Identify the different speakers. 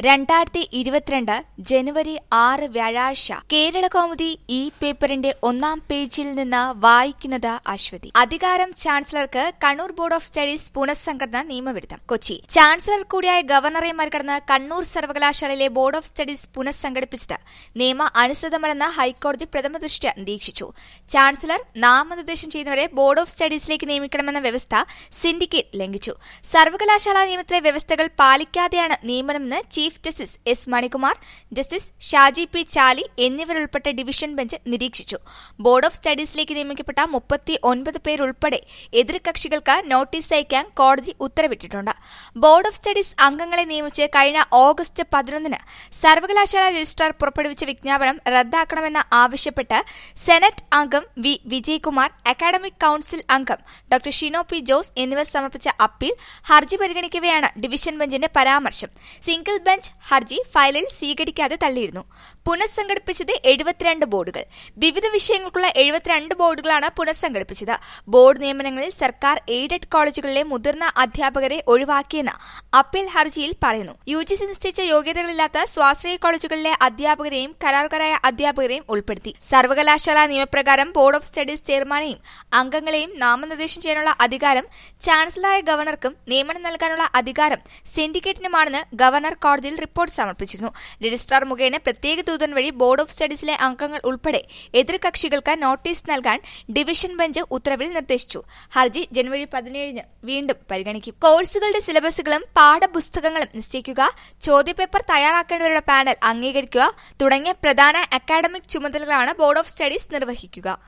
Speaker 1: രണ്ടായിരത്തി ഇരുപത്തിരണ്ട് ജനുവരി ആറ് വ്യാഴാഴ്ച കേരള കൗമുദി ഈ പേപ്പറിന്റെ ഒന്നാം പേജിൽ നിന്ന് വായിക്കുന്നത് അശ്വതി അധികാരം ചാൻസലർക്ക് കണ്ണൂർ ബോർഡ് ഓഫ് സ്റ്റഡീസ് പുനഃസംഘടന നിയമവിരുദ്ധം കൊച്ചി ചാൻസലർ കൂടിയായ ഗവർണറെ മറികടന്ന് കണ്ണൂർ സർവകലാശാലയിലെ ബോർഡ് ഓഫ് സ്റ്റഡീസ് പുനഃസംഘടിപ്പിച്ചത് നിയമ അനുസൃതമല്ലെന്ന് ഹൈക്കോടതി പ്രഥമ ദൃഷ്ട്യ നിരീക്ഷിച്ചു ചാൻസലർ നാമനിർദ്ദേശം ചെയ്യുന്നവരെ ബോർഡ് ഓഫ് സ്റ്റഡീസിലേക്ക് നിയമിക്കണമെന്ന വ്യവസ്ഥ സിൻഡിക്കേറ്റ് ലംഘിച്ചു സർവകലാശാല നിയമത്തിലെ വ്യവസ്ഥകൾ പാലിക്കാതെയാണ് നിയമനമെന്ന് chief justice S Manikumar justice Shaji P Chaly എന്നിവരുൾപ്പെട്ട ഡിവിഷൻ ബെഞ്ച് നിരീക്ഷിച്ചു ബോർഡ് ഓഫ് സ്റ്റഡീസിലേക്ക് നിയമിക്കപ്പെട്ട മുപ്പത്തി ഒൻപത് പേരുൾപ്പെടെ എതിർകക്ഷികൾക്ക് നോട്ടീസ് അയക്കാൻ കോടതി ഉത്തരവിട്ടിട്ടുണ്ട് ബോർഡ് ഓഫ് സ്റ്റഡീസ് അംഗങ്ങളെ നിയമിച്ച് കഴിഞ്ഞ ഓഗസ്റ്റ് പതിനൊന്നിന് സർവകലാശാല രജിസ്ട്രാർ പുറപ്പെടുവിച്ച വിജ്ഞാപനം റദ്ദാക്കണമെന്ന് ആവശ്യപ്പെട്ട് സെനറ്റ് അംഗം വി വിജയകുമാർ അക്കാഡമിക് കൌൺസിൽ അംഗം ഡോക്ടർ ഷിനോ പി ജോസ് എന്നിവർ സമർപ്പിച്ച അപ്പീൽ ഹർജി പരിഗണിക്കവെയാണ് ഡിവിഷൻ ബെഞ്ചിന്റെ പരാമർശം സിംഗിൾ ബെഞ്ച് ഹർജി ഫയലിൽ സ്വീകരിക്കാതെ തള്ളിയിരുന്നു പുനഃസംഘടിപ്പിച്ചത് എഴുപത്തിരണ്ട് ബോർഡുകൾ വിവിധ വിഷയങ്ങൾക്കുള്ള എഴുപത്തിരണ്ട് ബോർഡുകളാണ് പുനഃസംഘടിപ്പിച്ചത് ബോർഡ് നിയമനങ്ങളിൽ സർക്കാർ എയ്ഡഡ് കോളേജുകളിലെ മുതിർന്ന അധ്യാപകരെ ഒഴിവാക്കിയെന്ന് അപ്പീൽ ഹർജിയിൽ പറയുന്നു യു ജി സി നിശ്ചയിച്ച യോഗ്യതകളില്ലാത്ത സ്വാശ്രയ കോളേജുകളിലെ അധ്യാപകരെയും കരാറുകാരായ അധ്യാപകരെയും ഉൾപ്പെടുത്തി സർവകലാശാല നിയമപ്രകാരം ബോർഡ് ഓഫ് സ്റ്റഡീസ് ചെയർമാനെയും അംഗങ്ങളെയും നാമനിർദ്ദേശം ചെയ്യാനുള്ള അധികാരം ചാൻസലറായ ഗവർണർക്കും നിയമനം നൽകാനുള്ള അധികാരം സിൻഡിക്കേറ്റിനുമാണെന്ന് ഗവർണർ കോടതിയിൽ റിപ്പോർട്ട് സമർപ്പിച്ചിരുന്നു രജിസ്ട്രാർ മുഖേന പ്രത്യേക ദൂതൻ വഴി ബോർഡ് ഓഫ് സ്റ്റഡീസിലെ അംഗങ്ങൾ ഉൾപ്പെടെ എതിർകക്ഷികൾക്ക് നോട്ടീസ് നൽകാൻ ഡിവിഷൻ ബെഞ്ച് ഉത്തരവിൽ നിർദ്ദേശിച്ചു ഹർജി ജനുവരി പതിനേഴിന് വീണ്ടും പരിഗണിക്കും കോഴ്സുകളുടെ സിലബസുകളും പാഠപുസ്തകങ്ങളും നിശ്ചയിക്കുക ചോദ്യപേപ്പർ തയ്യാറാക്കേണ്ടവരുടെ പാനൽ അംഗീകരിക്കുക തുടങ്ങിയ പ്രധാന അക്കാഡമിക് ചുമതലകളാണ് ബോർഡ് ഓഫ് സ്റ്റഡീസ് നിർവഹിക്കുക